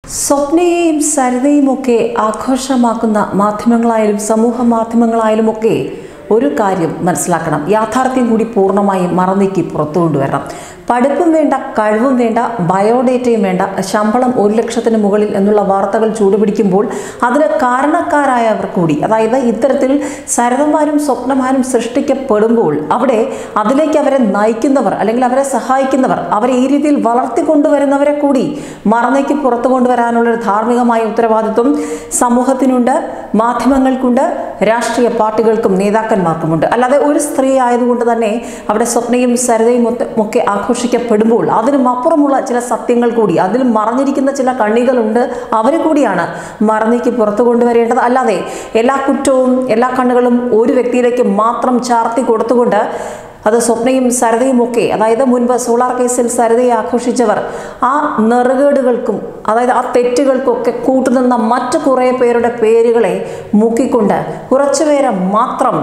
സ്വപ്നയെയും സരിതയും ഒക്കെ ആഘോഷമാക്കുന്ന മാധ്യമങ്ങളായാലും സമൂഹ മാധ്യമങ്ങളായാലും ഒക്കെ ഒരു കാര്യം മനസ്സിലാക്കണം യാഥാർത്ഥ്യം കൂടി പൂർണ്ണമായും മറന്നീക്കി പുറത്തു കൊണ്ടുവരണം പഠിപ്പും വേണ്ട കഴിവും വേണ്ട ബയോഡേറ്റയും വേണ്ട ശമ്പളം ഒരു ലക്ഷത്തിന് മുകളിൽ എന്നുള്ള വാർത്തകൾ ചൂടുപിടിക്കുമ്പോൾ അതിന് കാരണക്കാരായവർ കൂടി അതായത് ഇത്തരത്തിൽ സരതന്മാരും സ്വപ്നമാരും സൃഷ്ടിക്കപ്പെടുമ്പോൾ അവിടെ അതിലേക്ക് അവരെ നയിക്കുന്നവർ അല്ലെങ്കിൽ അവരെ സഹായിക്കുന്നവർ അവരെ ഈ രീതിയിൽ വളർത്തിക്കൊണ്ടുവരുന്നവരെ കൂടി മറന്നേക്ക് പുറത്തു കൊണ്ടുവരാനുള്ള ഒരു ധാർമ്മികമായ ഉത്തരവാദിത്വം സമൂഹത്തിനുണ്ട് മാധ്യമങ്ങൾക്കുണ്ട് രാഷ്ട്രീയ പാർട്ടികൾക്കും നേതാക്കന്മാർക്കുമുണ്ട് അല്ലാതെ ഒരു സ്ത്രീ ആയതുകൊണ്ട് തന്നെ അവിടെ സ്വപ്നയും സരിതയും ഒത്ത- ഒക്കെ ആഘോഷിക്കപ്പെടുമ്പോൾ അതിനും അപ്പുറമുള്ള ചില സത്യങ്ങൾ കൂടി അതിൽ മറഞ്ഞിരിക്കുന്ന ചില കണ്ണികളുണ്ട് അവരെ കൂടിയാണ് മറന്നേക്ക് പുറത്തു കൊണ്ടുവരേണ്ടത് അല്ലാതെ എല്ലാ കുറ്റവും എല്ലാ കണ്ണുകളും ഒരു വ്യക്തിയിലേക്ക് മാത്രം ചാർത്തി കൊടുത്തുകൊണ്ട് അത് സ്വപ്നയും സരതയും ഒക്കെ അതായത് മുൻപ് സോളാർ കേസിൽ സരതയെ ആഘോഷിച്ചവർ ആ നെറുകേടുകൾക്കും അതായത് ആ തെറ്റുകൾക്കൊക്കെ കൂട്ടുനിന്ന മറ്റു കുറേ പേരുടെ പേരുകളെ മുക്കിക്കൊണ്ട് കുറച്ചുപേരെ മാത്രം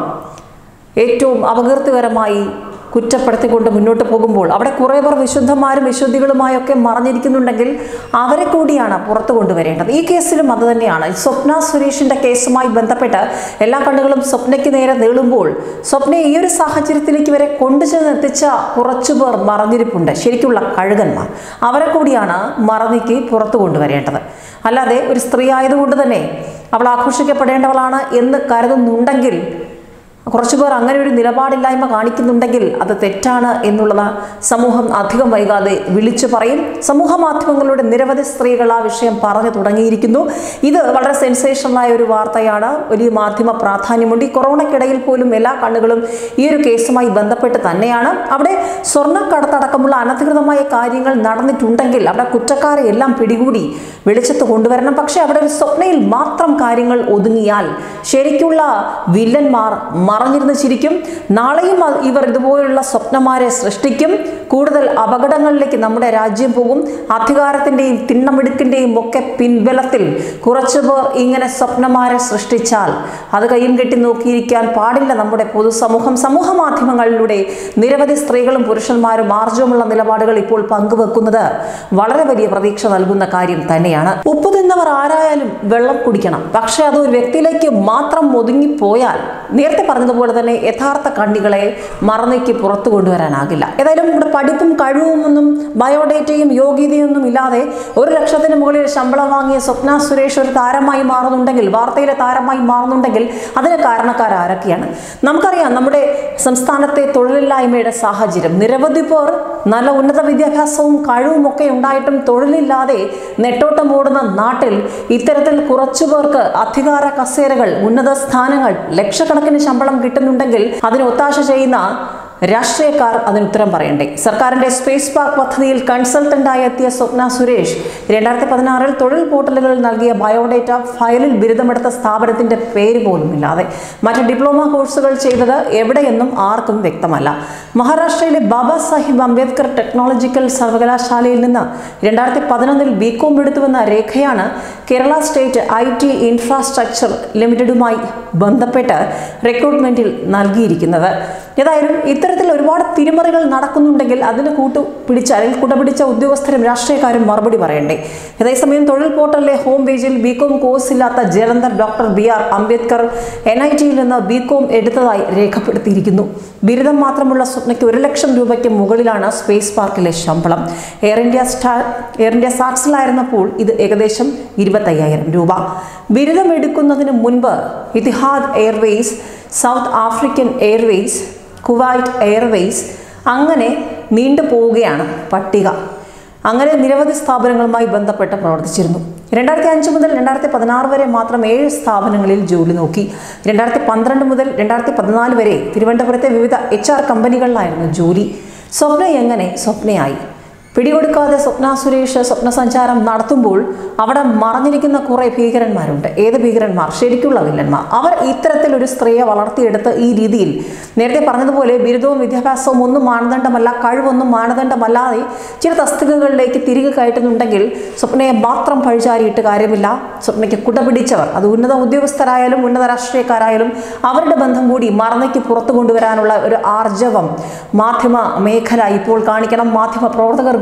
ഏറ്റവും അപകീർത്തികരമായി കുറ്റപ്പെടുത്തിക്കൊണ്ട് മുന്നോട്ട് പോകുമ്പോൾ അവിടെ കുറേ പേർ വിശുദ്ധന്മാരും വിശുദ്ധികളുമായൊക്കെ മറഞ്ഞിരിക്കുന്നുണ്ടെങ്കിൽ അവരെ കൂടിയാണ് പുറത്തു കൊണ്ടുവരേണ്ടത് ഈ കേസിലും അത് തന്നെയാണ് സ്വപ്ന സുരേഷിന്റെ കേസുമായി ബന്ധപ്പെട്ട് എല്ലാ കണ്ണുകളും സ്വപ്നയ്ക്ക് നേരെ നീളുമ്പോൾ സ്വപ്നയെ ഈ ഒരു സാഹചര്യത്തിലേക്ക് വരെ കൊണ്ടുചെന്ന് എത്തിച്ച കുറച്ചുപേർ മറഞ്ഞിരിപ്പുണ്ട് ശരിക്കുള്ള കഴുകന്മാർ അവരെ കൂടിയാണ് മറന്നിക്ക് പുറത്തു കൊണ്ടുവരേണ്ടത് അല്ലാതെ ഒരു സ്ത്രീ ആയതുകൊണ്ട് തന്നെ അവൾ ആഘോഷിക്കപ്പെടേണ്ടവളാണ് എന്ന് കരുതുന്നുണ്ടെങ്കിൽ കുറച്ചുപേർ അങ്ങനെ ഒരു നിലപാടില്ലായ്മ കാണിക്കുന്നുണ്ടെങ്കിൽ അത് തെറ്റാണ് എന്നുള്ളത് സമൂഹം അധികം വൈകാതെ വിളിച്ചു പറയും സമൂഹ മാധ്യമങ്ങളുടെ നിരവധി സ്ത്രീകൾ ആ വിഷയം പറഞ്ഞു തുടങ്ങിയിരിക്കുന്നു ഇത് വളരെ സെൻസേഷണലായ ഒരു വാർത്തയാണ് വലിയ മാധ്യമ പ്രാധാന്യമുണ്ട് ഈ കൊറോണയ്ക്കിടയിൽ പോലും എല്ലാ കണ്ണുകളും ഈ ഒരു കേസുമായി ബന്ധപ്പെട്ട് തന്നെയാണ് അവിടെ സ്വർണ്ണക്കടത്തടക്കമുള്ള അനധികൃതമായ കാര്യങ്ങൾ നടന്നിട്ടുണ്ടെങ്കിൽ അവിടെ കുറ്റക്കാരെ എല്ലാം പിടികൂടി വെളിച്ചത്ത് കൊണ്ടുവരണം പക്ഷേ അവിടെ ഒരു സ്വപ്നയിൽ മാത്രം കാര്യങ്ങൾ ഒതുങ്ങിയാൽ ശരിക്കുള്ള വില്ലന്മാർ മറഞ്ഞിരുന്ന് ചിരിക്കും നാളെയും അ- ഇവർ ഇതുപോലുള്ള സ്വപ്നമാരെ സൃഷ്ടിക്കും കൂടുതൽ അപകടങ്ങളിലേക്ക് നമ്മുടെ രാജ്യം പോകും അധികാരത്തിൻ്റെയും തിണ്ണമെടുക്കിൻ്റെയും ഒക്കെ പിൻബലത്തിൽ കുറച്ചുപേർ ഇങ്ങനെ സ്വപ്നമാരെ സൃഷ്ടിച്ചാൽ അത് കയ്യും കെട്ടി നോക്കിയിരിക്കാൻ പാടില്ല നമ്മുടെ പൊതുസമൂഹം സമൂഹ മാധ്യമങ്ങളിലൂടെ നിരവധി സ്ത്രീകളും പുരുഷന്മാരും ആർജവമുള്ള നിലപാടുകൾ ഇപ്പോൾ പങ്കുവെക്കുന്നത് വളരെ വലിയ പ്രതീക്ഷ നൽകുന്ന കാര്യം തന്നെയാണ് ഉപ്പ് തിന്നവർ ആരായാലും വെള്ളം കുടിക്കണം പക്ഷെ അത് ഒരു വ്യക്തിയിലേക്ക് മാത്രം ഒതുങ്ങിപ്പോയാൽ നേരത്തെ പറഞ്ഞതുപോലെ തന്നെ യഥാർത്ഥ കണ്ണികളെ മറന്നേക്ക് പുറത്തു കൊണ്ടുവരാനാകില്ല ഏതായാലും ഇവിടെ പഠിപ്പും കഴിവും ഒന്നും ബയോഡേറ്റയും യോഗ്യതയൊന്നും ഇല്ലാതെ ഒരു ലക്ഷത്തിന് മുകളിൽ ശമ്പളം വാങ്ങിയ സ്വപ്ന സുരേഷ് ഒരു താരമായി മാറുന്നുണ്ടെങ്കിൽ വാർത്തയിലെ താരമായി മാറുന്നുണ്ടെങ്കിൽ അതിന് കാരണക്കാർ ആരൊക്കെയാണ് നമുക്കറിയാം നമ്മുടെ സംസ്ഥാനത്തെ തൊഴിലില്ലായ്മയുടെ സാഹചര്യം നിരവധി പേർ നല്ല ഉന്നത വിദ്യാഭ്യാസവും കഴിവും ഒക്കെ ഉണ്ടായിട്ടും തൊഴിലില്ലാതെ നെട്ടോട്ടം ഓടുന്ന നാട്ടിൽ ഇത്തരത്തിൽ കുറച്ചു പേർക്ക് അധികാര കസേരകൾ ഉന്നത സ്ഥാനങ്ങൾ ലക്ഷക്കണക്കിന് ശമ്പളം കിട്ടുന്നുണ്ടെങ്കിൽ അതിന് ഒത്താശ ചെയ്യുന്ന രാഷ്ട്രീയക്കാർ അതിന് ഉത്തരം പറയണ്ടേ സർക്കാരിന്റെ സ്പേസ് പാർക്ക് പദ്ധതിയിൽ കൺസൾട്ടന്റായി എത്തിയ സ്വപ്ന സുരേഷ് രണ്ടായിരത്തി പതിനാറിൽ തൊഴിൽ പോർട്ടലുകളിൽ നൽകിയ ബയോഡേറ്റ ഫയലിൽ ബിരുദമെടുത്ത സ്ഥാപനത്തിന്റെ പേര് പോലും ഇല്ലാതെ മറ്റ് ഡിപ്ലോമ കോഴ്സുകൾ ചെയ്തത് എവിടെയെന്നും ആർക്കും വ്യക്തമല്ല മഹാരാഷ്ട്രയിലെ ബാബാ സാഹിബ് അംബേദ്കർ ടെക്നോളജിക്കൽ സർവകലാശാലയിൽ നിന്ന് രണ്ടായിരത്തി പതിനൊന്നിൽ ബികോം എടുത്തുവെന്ന രേഖയാണ് Kerala state I T infrastructure ലിമിറ്റഡുമായി ബന്ധപ്പെട്ട് റിക്രൂട്ട്മെന്റിൽ നൽകിയിരിക്കുന്നത് ഏതായാലും ഇത്തരത്തിൽ ഒരുപാട് തിരിമറികൾ നടക്കുന്നുണ്ടെങ്കിൽ അതിന് കൂട്ടു പിടിച്ച അല്ലെങ്കിൽ കുടപിടിച്ച ഉദ്യോഗസ്ഥരും രാഷ്ട്രീയക്കാരും മറുപടി പറയണ്ടേ അതേസമയം തൊഴിൽ പോർട്ടലിലെ ഹോം പേജിൽ ബികോം കോഴ്സ് ഇല്ലാത്ത Jalandhar doctor B R Ambedkar N I ടിയിൽ നിന്ന് ബികോം എടുത്തതായി രേഖപ്പെടുത്തിയിരിക്കുന്നു ബിരുദം മാത്രമുള്ള സ്വപ്നയ്ക്ക് ഒരു ലക്ഷം രൂപയ്ക്ക് മുകളിലാണ് സ്പേസ് പാർക്കിലെ ശമ്പളം air India star air India സാക്സിലായിരുന്നപ്പോൾ ഇത് ഏകദേശം ഇരുപത്തയ്യായിരം രൂപ ബിരുദം എടുക്കുന്നതിന് മുൻപ് Etihad airways south African airways Kuwait airways അങ്ങനെ നീണ്ടു പോവുകയാണ് പട്ടിക അങ്ങനെ നിരവധി സ്ഥാപനങ്ങളുമായി ബന്ധപ്പെട്ട് പ്രവർത്തിച്ചിരുന്നു രണ്ടായിരത്തി അഞ്ച് മുതൽ രണ്ടായിരത്തി പതിനാറ് വരെ മാത്രം ഏഴ് സ്ഥാപനങ്ങളിൽ ജോലി നോക്കി രണ്ടായിരത്തി പന്ത്രണ്ട് മുതൽ രണ്ടായിരത്തി പതിനാല് വരെ തിരുവനന്തപുരത്തെ വിവിധ എച്ച് ആർ കമ്പനികളിലായിരുന്നു ജോലി സ്വപ്ന എങ്ങനെ സ്വപ്നയായി പിടികൊടുക്കാതെ സ്വപ്ന സുരേഷ് സ്വപ്ന സഞ്ചാരം നടത്തുമ്പോൾ അവിടെ മറഞ്ഞിരിക്കുന്ന കുറേ ഭീകരന്മാരുണ്ട് ഏത് ഭീകരന്മാർ ശരിക്കുള്ള വില്ലന്മാർ അവർ ഇത്തരത്തിൽ ഒരു സ്ത്രീയെ വളർത്തിയെടുത്ത് ഈ രീതിയിൽ നേരത്തെ പറഞ്ഞതുപോലെ ബിരുദവും വിദ്യാഭ്യാസവും ഒന്നും മാനദണ്ഡമല്ല കഴിവൊന്നും മാനദണ്ഡമല്ലാതെ ചില തസ്തികകളിലേക്ക് തിരികെ കയറ്റുന്നുണ്ടെങ്കിൽ സ്വപ്നയെ മാത്രം പഴിചാരിയിട്ട് കാര്യമില്ല സ്വപ്നയ്ക്ക് കുടപിടിച്ചവർ അത് ഉന്നത ഉദ്യോഗസ്ഥരായാലും ഉന്നത രാഷ്ട്രീയക്കാരായാലും അവരുടെ ബന്ധം കൂടി മറന്നയ്ക്ക് പുറത്തു കൊണ്ടുവരാനുള്ള ഒരു ആർജവം മാധ്യമ മേഖല ഇപ്പോൾ കാണിക്കണം മാധ്യമ പ്രവർത്തകർ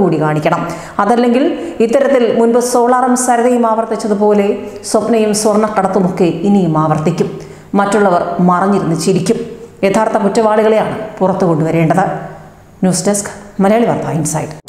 കൂടി കാണിക്കണം അതല്ലെങ്കിൽ ഇത്തരത്തിൽ മുൻപ് സോളാറും സരിതയും ആവർത്തിച്ചതുപോലെ സ്വപ്നയും സ്വർണ്ണക്കടത്തുമൊക്കെ ഇനിയും ആവർത്തിക്കും മറ്റുള്ളവർ മറഞ്ഞിരുന്ന് ചിരിക്കും യഥാർത്ഥ കുറ്റവാളികളെയാണ് പുറത്തു കൊണ്ടുവരേണ്ടത് ന്യൂസ് ഡെസ്ക് മലയാളി വാർത്ത ഇൻസൈഡ്